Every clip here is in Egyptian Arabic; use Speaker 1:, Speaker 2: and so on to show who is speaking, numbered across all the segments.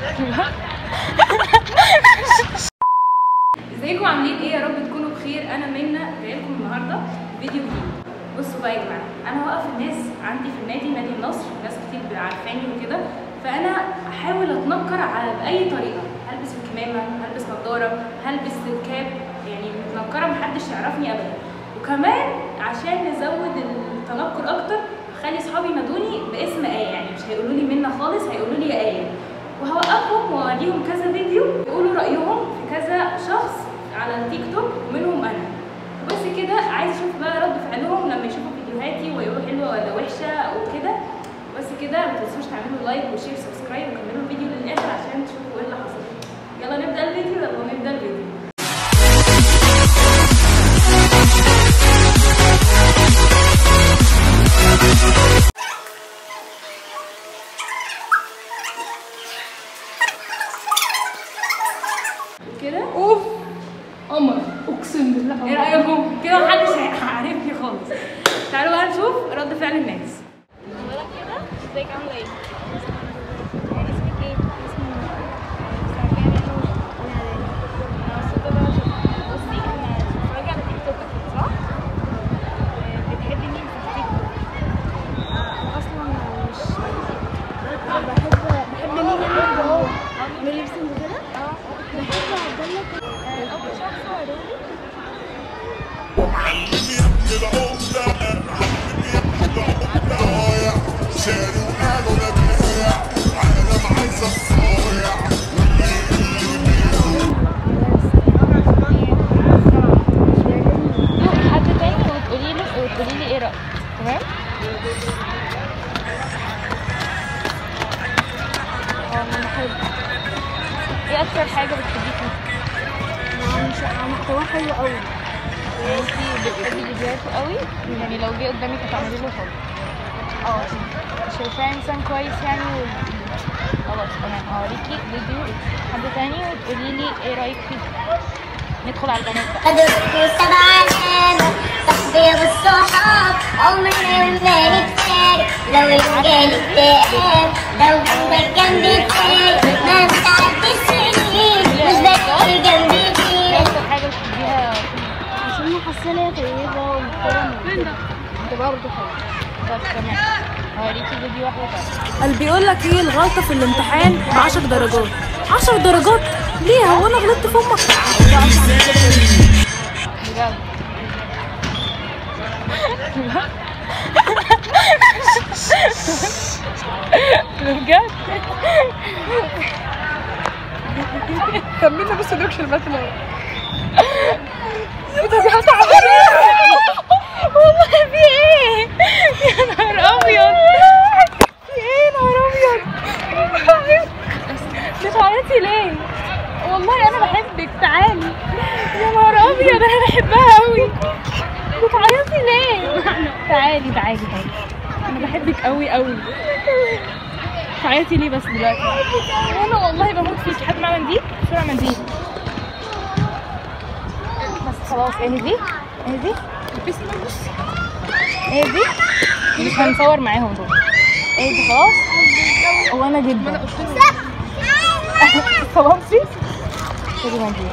Speaker 1: ازيكم عاملين ايه يا رب تكونوا بخير انا منى جايه لكم النهارده فيديو جديد بصوا بقى يا جماعه انا هوقف الناس عندي في النادي نادي النصر ناس كتير عارفاني وكده فانا احاول اتنكر على باي طريقه هلبس الكمامه هلبس نظاره هلبس الكاب يعني متنكره محدش يعرفني ابدا وكمان عشان نزود التنكر اكتر خلي اصحابي ينادوني باسم ايه يعني مش هيقولوا لي منى خالص هيقولوا لي يا ايه وهوقفهم واوريهم كذا فيديو يقولوا رايهم في كذا شخص على التيك توك ومنهم انا وبس كده عايز اشوف بقى رد فعلهم لما يشوفوا فيديوهاتي ويقولوا حلوه ولا وحشه وكده بس كده ما تنسوش تعملوا لايك وشير سبسكرايب وكملوا الفيديو للاخر عشان تشوفوا ايه اللي حصل يلا نبدا الفيديو يلا نبدا الفيديو كده
Speaker 2: اوف قمر اقسم بالله
Speaker 1: ايه رايكم كده محدش هيعرفني خالص تعالوا بقى نشوف رد فعل الناس
Speaker 3: اولا كده ازيك عامله ايه اسمك ايه اسمي سنه كام يعني انا مبسوطه ان انا شفتك بصي انا بتفرجي على تيك توك أكيد، صح بتحبي مين في التيك توك انا اصلا مش بحب بحب مين اللي هو من لبسين كده اه بحب عبد الله اول شخص وروني حد تاني وتقولي له وتقولي لي ايه رايك تمام اه انا بحب ايه اكتر حاجه بتحبيه فيه مش محتواه حلو قوي يعني انتي بتحبي فيديوهاته قوي يعني لو جه قدامك هتعملي له فولو اه شايفاه انسان كويس يعني و... خلاص تمام هوريكي فيديو حد تاني وتقولي لي ايه رايك فيه ندخل على البنات بقى
Speaker 4: أدرك سبع نعمة صاحبي أبو الصحاب عمري ما نتفارق لو الجالي اكتئاب لو جنبك جنبي تفارق ما بتعدي سنين مش بلاقي جنبي
Speaker 3: ايه
Speaker 4: كتير
Speaker 3: اكتر حاجه بتحبيها
Speaker 4: عشان حاسة إن هي طيبة ومحترمة
Speaker 3: بتبقى برضه حلوه طب تمام هوريكي فيديو واحده تانية
Speaker 2: قال بيقول لك ايه الغلطه في الامتحان ب 10 درجات 10 درجات ليه هو انا غلطت في امك
Speaker 3: بجد بجد
Speaker 2: كملنا بس دوكش المثل
Speaker 3: والله في ايه يا نهار ابيض في ايه يا نهار ابيض بتعيطي ليه والله انا بحبك تعالي يا نهار ابيض انا بحبها قوي بتعيطي ليه تعالي تعالي تعالي انا بحبك قوي قوي تعيطي ليه بس دلوقتي وانا والله بموت فيك حد معاه منديل بسرعه منديل بس خلاص اهدي اهدي اهدي مش هنصور معاهم دول اهدي خلاص وانا جدا صورتي خدي منديل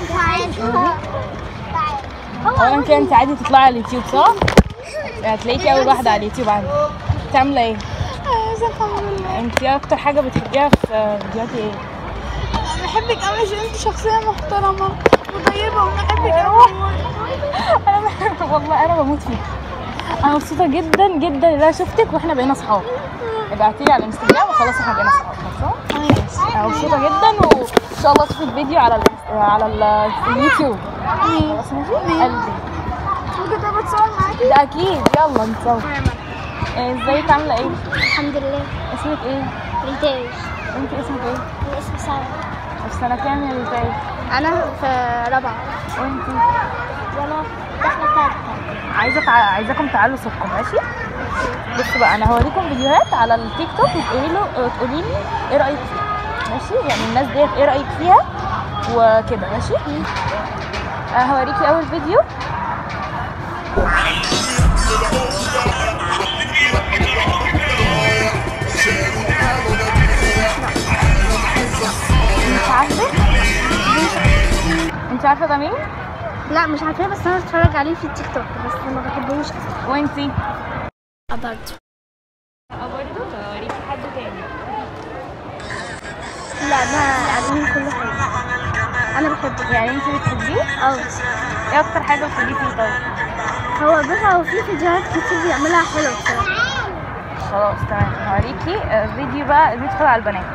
Speaker 3: اولا كده انت عادي تطلعي على اليوتيوب صح؟ هتلاقيكي اول واحده على اليوتيوب عندي انت عامله ايه؟ انت ايه اكتر حاجه بتحبيها في فيديوهاتي ايه؟
Speaker 4: بحبك أوي عشان أنت شخصية محترمة وطيبة وبحبك أوي
Speaker 3: انا بحب- والله انا بموت فيك انا مبسوطه جدا جدا ان انا شفتك واحنا بقينا اصحاب ابعتيلي على الانستجرام وخلاص احنا بقينا اصحاب خلاص انا مبسوطه جدا وان شاء الله اشوفك فيديو على ال على ال- اليوتيوب خلاص ماشي قلبي
Speaker 4: ممكن تبقى تصور معاكي؟
Speaker 3: ده اكيد يلا نتصور إيه، ازيك عامله ايه
Speaker 4: الحمد لله
Speaker 3: اسمك ايه
Speaker 4: ريتاج
Speaker 3: انت اسمك ايه
Speaker 4: الاسم سعد
Speaker 3: في سنه كام يا بنتي
Speaker 4: أنا في رابعة
Speaker 3: وانت
Speaker 4: وأنا داخلة تالتة
Speaker 3: عايزه تع... عايزاكم تعلوا صوتكم ماشي بصوا بقى انا هوريكم فيديوهات على التيك توك وتقولي له تقولي لي ايه رايك فيها ماشي يعني الناس ديت ايه رايك فيها وكده ماشي آه، هوريكي اول فيديو انت عارفه ده مين
Speaker 2: لا مش عارفاه بس انا بتفرج عليه في التيك توك بس ما بحبوش اصلا
Speaker 3: وانتي
Speaker 2: قدرت
Speaker 3: برضه اوريكي حد تاني
Speaker 2: لا ده عاجبني كل حاجه انا بحبه
Speaker 3: يعني انت بتحبيه
Speaker 2: اه
Speaker 3: ايه اكتر حاجه بتحبيه فيه طيب
Speaker 2: هو بص هو في فيديوهات كتير بيعملها حلوه بصراحه
Speaker 3: خلاص تمام هوريكي آه، فيديو بقى بيدخل على البنات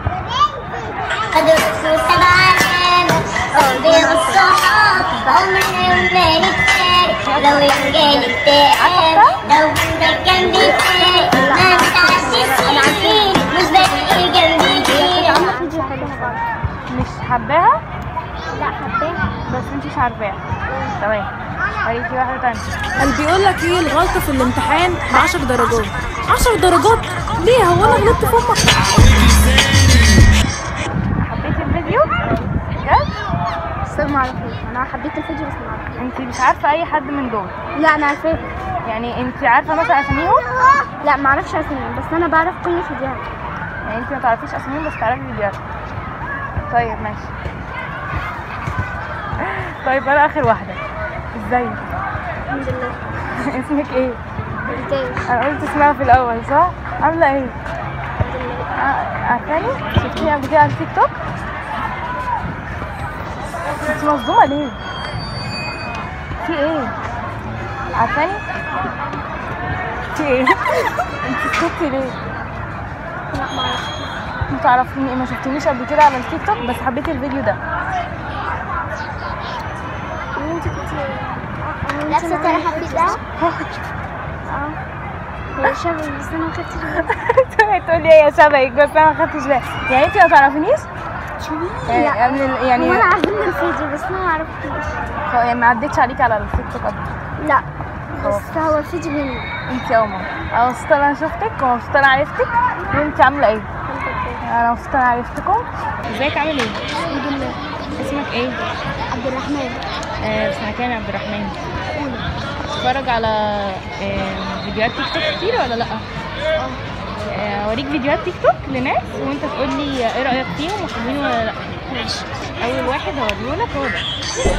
Speaker 4: أدرس سبع قلبي والصحاب عمري وما نتفارق لو يجالي اكتئاب لو جنبك جنبي فارق ما تعدي سنين مش باقي جنبي غيرك
Speaker 2: عامله فيديو حلو خالص
Speaker 3: مش حباها
Speaker 2: لا حباها
Speaker 3: بس انت مش عارفاها تمام هوريكي واحده تانية
Speaker 2: قال بيقول لك ايه الغلطه في الامتحان ب 10 درجات 10 درجات ليه هو انا غلطت في امك
Speaker 3: حبيتي الفيديو بجد
Speaker 2: بس ما اعرفوش انا حبيت الفيديو بس ما اعرفوش
Speaker 3: انت مش عارفه اي حد من دول
Speaker 2: لا انا عارفاه
Speaker 3: يعني انت عارفه مثلا اساميهم
Speaker 2: لا ما اعرفش اسمهم بس انا بعرف كل فيديوهات
Speaker 3: يعني انت ما تعرفيش اساميهم بس تعرفي فيديوهات طيب ماشي طيب انا اخر واحده ازيك
Speaker 2: الحمد لله
Speaker 3: اسمك ايه
Speaker 2: ممتاز
Speaker 3: انا قلت اسمها في الاول صح عامله ايه
Speaker 2: الحمد لله
Speaker 3: ع- عارفاني شفتيني قبل كده على التيك توك انت مصدومه ليه في ايه عارفاني في ايه انت سكتي ليه
Speaker 2: لا ما اعرفش
Speaker 3: ما تعرفيني ما شفتنيش قبل كده على التيك توك بس حبيت الفيديو ده
Speaker 2: انت كنت
Speaker 4: لابسة طرحة في ده
Speaker 2: اه هي شبه بس انا ما خدتش بالي
Speaker 3: تقولي ايه يا شبهك بس انا ما خدتش بالي يعني انت ما تعرفينيش يعني
Speaker 2: لا
Speaker 3: يعني يعني
Speaker 2: هو انا عاجبني الفيديو بس انا ما عرفتوش
Speaker 3: خ- يعني ما عدتش عليكي على التيك توك قبل
Speaker 2: لا بس هو الفيديو مني
Speaker 3: انت يا ماما انا مبسوطه ان انا شفتك ومبسوطه ان انا عرفتك وانت عامله ايه انا مبسوطه ان انا عرفتكم ازيك عامل ايه
Speaker 2: الحمد لله
Speaker 3: اسمك ايه
Speaker 2: عبد الرحمن
Speaker 3: آه في مكان عبد الرحمن بتتفرج على آه فيديوهات تيك توك كتير ولا لا آه، اوريك فيديوهات تيك توك لناس وانت تقول لي ايه رايك فيهم وحلوين ولا لا ماشي اول واحد هوريهولك هو ده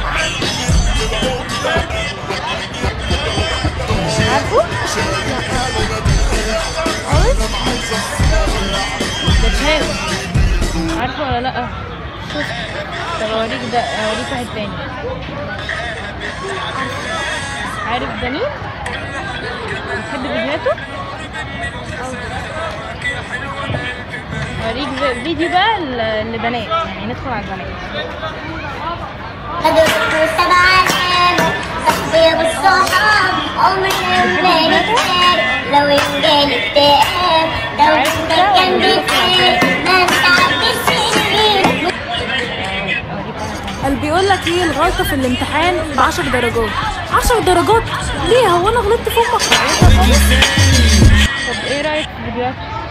Speaker 3: عارفه خالص ده شهاب عارفه ولا لا طب اوريك ده اوريك واحد تاني عارف ده مين بتحب فيديوهاته اوريك في- فيديو بقى ل- لبنات يعني ندخل على البنات
Speaker 4: أدرس سبع صاحبي والصحاب عمري وما نتفارق لو يجالي اكتئاب لو جنبك جنبي فارق ما تعدي سنين
Speaker 2: قال بيقول لك ايه الغلطه في الامتحان ب 10 درجات 10 درجات ليه هو انا غلطت في امك
Speaker 3: طب ايه رايك في فيديوهات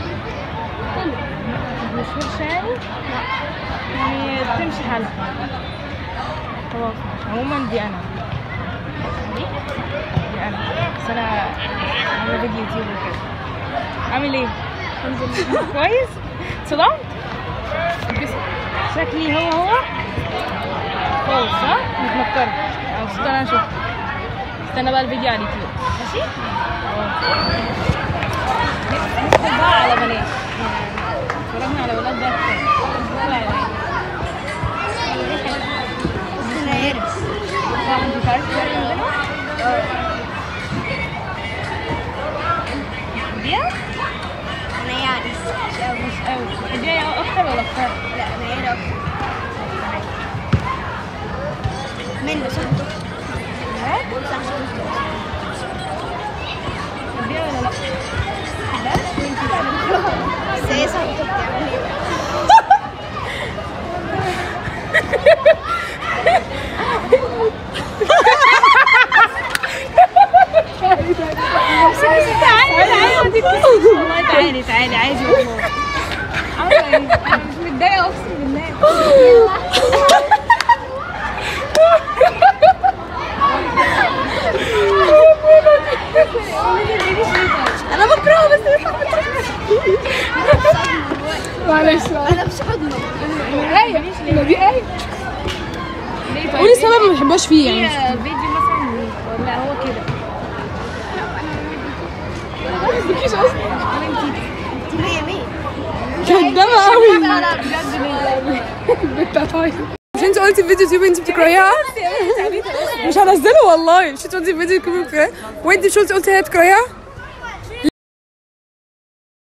Speaker 3: مش وحشه يعني يعني بتمشي حالها خلاص ماشي عموما دي انا دي دي انا بس انا عامله فيديو يوتيوب وكده عامل ايه كويس صدمت بس شكلي هو هو خالص صح متنكره او مبسوطه إن انا شفته استنى بقى الفيديو على اليوتيوب ماشي اه ندخل بقى على بنات اتفرجنا على ولاد ده كتير. ندخل على بنات صح انت مش عارفه الفرق ما بينهم؟ دي
Speaker 4: أنا يعني
Speaker 3: مش قوي دي اكتر ولا اكتر؟
Speaker 4: لا أنا يعني أكتر منه صح
Speaker 3: دي ولا لا؟
Speaker 4: بس هي صاحبتي بتعمل ايه
Speaker 3: والله تعالي تعالي عادي والله عامله ايه؟ انا مش متضايقه اقسم بالله
Speaker 2: انا بكرهه بس معلش
Speaker 4: انا مش حضنه
Speaker 3: ايه ما دي ايه
Speaker 1: طيب
Speaker 3: قولي السبب ما بتحبهاش فيه يعني
Speaker 1: هي فيديو مثلا ولا هو كده
Speaker 3: كدابة قوي مش انت قلتي في فيديو تيوب انت بتكرهيها؟ مش هنزله والله مش انت قلتي في فيديو تيوب بتكرهيها؟ وانت مش قلتي قلتي هي تكرهيها؟